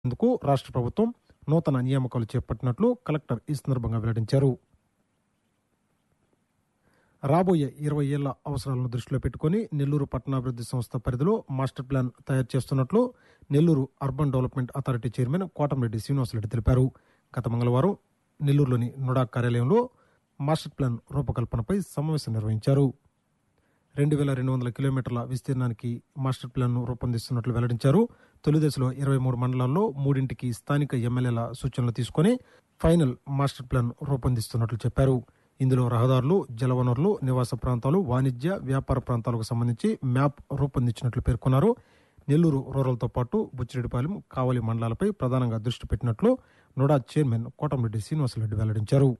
ఇందుకు రాష్ట్ర ప్రభుత్వం నూతన నియామకాలు చేపట్టినట్లు కలెక్టర్ ఈ సందర్భంగా వెల్లడించారు రాబోయే ఇరవై ఏళ్ల అవసరాలను దృష్టిలో పెట్టుకుని నెల్లూరు పట్టణాభివృద్ధి సంస్థ పరిధిలో మాస్టర్ ప్లాన్ తయారు చేస్తున్నట్లు Nellore urban development authority chairman Kotamreddy Srinivasareddy తెలిపారు గత మంగళవారం నెల్లూరులోని నుడా కార్యాలయంలో మాస్టర్ ప్లాన్ రూపకల్పనపై సమావేశం నిర్వహించారు రెండు వేల రెండు వందల కిలోమీటర్ల విస్తీర్ణానికి మాస్టర్ ప్లాన్ను రూపొందిస్తున్నట్లు వెల్లడించారు తొలి దశలో ఇరవై మూడు మండలాల్లో మూడింటికి స్థానిక ఎమ్మెల్యేల సూచనలు తీసుకుని ఫైనల్ మాస్టర్ ప్లాన్ రూపొందిస్తున్నట్లు చెప్పారు ఇందులో రహదారులు జలవనరులు నివాస ప్రాంతాలు వాణిజ్య వ్యాపార ప్రాంతాలకు సంబంధించి మ్యాప్ రూపొందించినట్లు పేర్కొన్నారు నెల్లూరు రూరల్తో పాటు బుచ్చిరెడ్డిపాలెం కావలి మండలాలపై ప్రధానంగా దృష్టి పెట్టినట్లు నోడా చైర్మన్ కోటంరెడ్డి శ్రీనివాసరెడ్డి వెల్లడించారు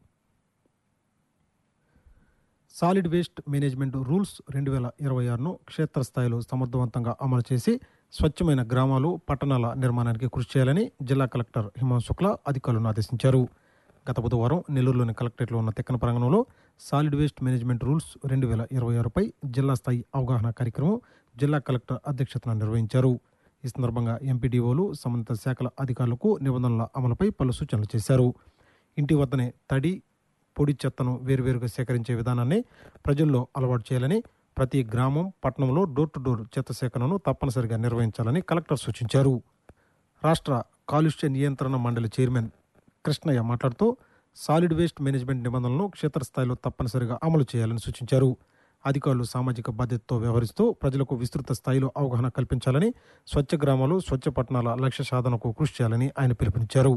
సాలిడ్ వేస్ట్ మేనేజ్మెంట్ రూల్స్ రెండు వేల ఇరవై ఆరును క్షేత్రస్థాయిలో సమర్థవంతంగా అమలు చేసి స్వచ్ఛమైన గ్రామాలు పట్టణాల నిర్మాణానికి కృషి చేయాలని జిల్లా కలెక్టర్ హిమాంశు శుక్లా అధికారులను ఆదేశించారు గత బుధవారం నెల్లూరులోని కలెక్టరేట్లో ఉన్న తెక్కన ప్రాంగణంలో సాలిడ్ వేస్ట్ మేనేజ్మెంట్ రూల్స్ రెండు వేల ఇరవై ఆరుపై జిల్లా స్థాయి అవగాహన కార్యక్రమం జిల్లా కలెక్టర్ అధ్యక్షతన నిర్వహించారు ఈ సందర్భంగా ఎంపీడీఓలు సంబంధిత శాఖల అధికారులకు నిబంధనల అమలుపై పలు సూచనలు చేశారు ఇంటి వద్దనే తడి పొడి చెత్తను వేరువేరుగా సేకరించే విధానాన్ని ప్రజల్లో అలవాటు చేయాలని ప్రతి గ్రామం పట్టణంలో డోర్ టు డోర్ చెత్త సేకరణను తప్పనిసరిగా నిర్వహించాలని కలెక్టర్ సూచించారు రాష్ట్ర కాలుష్య నియంత్రణ మండలి చైర్మన్ కృష్ణయ్య మాట్లాడుతూ సాలిడ్ వేస్ట్ మేనేజ్మెంట్ నిబంధనలను క్షేత్రస్థాయిలో తప్పనిసరిగా అమలు చేయాలని సూచించారు అధికారులు సామాజిక బాధ్యతతో వ్యవహరిస్తూ ప్రజలకు విస్తృత స్థాయిలో అవగాహన కల్పించాలని స్వచ్ఛ గ్రామాలు స్వచ్ఛ పట్టణాల లక్ష్య సాధనకు కృషి చేయాలని ఆయన పిలుపునిచ్చారు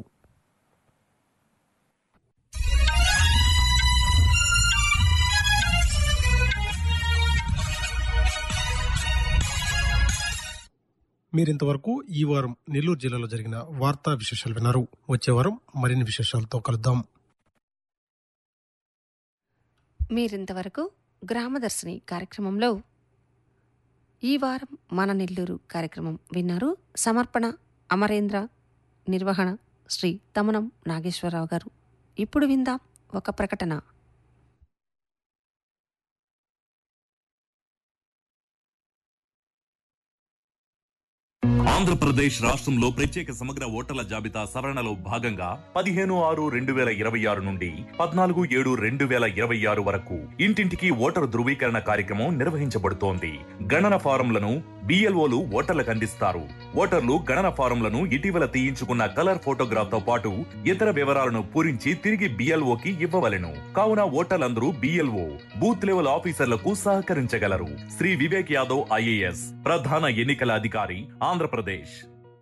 మీరింతవరకు ఈ వారం నెల్లూరు జిల్లాలో జరిగిన వార్తా విశేషాలు విన్నారు వచ్చే వారం మరిన్ని విశేషాలతో కలుద్దాం మీరింతవరకు గ్రామదర్శిని కార్యక్రమంలో ఈ వారం మన నెల్లూరు కార్యక్రమం విన్నారు సమర్పణ అమరేంద్ర నిర్వహణ శ్రీ తమనం నాగేశ్వరరావు గారు ఇప్పుడు విందాం ఒక ప్రకటన ఆంధ్రప్రదేశ్ రాష్ట్రంలో ప్రత్యేక సమగ్ర ఓటర్ల జాబితా సవరణలో భాగంగా పదిహేను ఆరు రెండు వేల ఇరవై ఆరు నుండి పద్నాలుగు ఏడు రెండు వేల ఇరవై ఆరు వరకు ఇంటింటికి ఓటరు ధృవీకరణ కార్యక్రమం నిర్వహించబడుతోంది గణన ఫారంలను బిఎల్ఓలు ఓటర్లకు అందిస్తారు ఓటర్లు గణన ఫారంలను ఇటీవల తీయించుకున్న కలర్ ఫోటోగ్రాఫ్ తో పాటు ఇతర వివరాలను పూరించి తిరిగి బిఎల్ఓకి ఇవ్వవలెను కావున ఓటర్లందరూ బిఎల్ఓ బూత్ లెవెల్ ఆఫీసర్లకు సహకరించగలరు శ్రీ వివేక్ యాదవ్ ఐఏఎస్ ప్రధాన ఎన్నికల అధికారి ఆంధ్రప్రదేశ్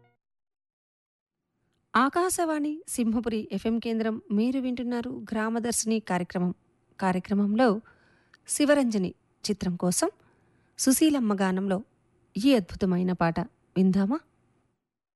ఆకాశవాణి సింహపురి ఎఫ్ఎం కేంద్రం మీరు వింటున్నారు గ్రామదర్శిని కార్యక్రమం కార్యక్రమంలో శివరంజని చిత్రం కోసం సుశీలమ్మ గానంలో ఈ అద్భుతమైన పాట విందామా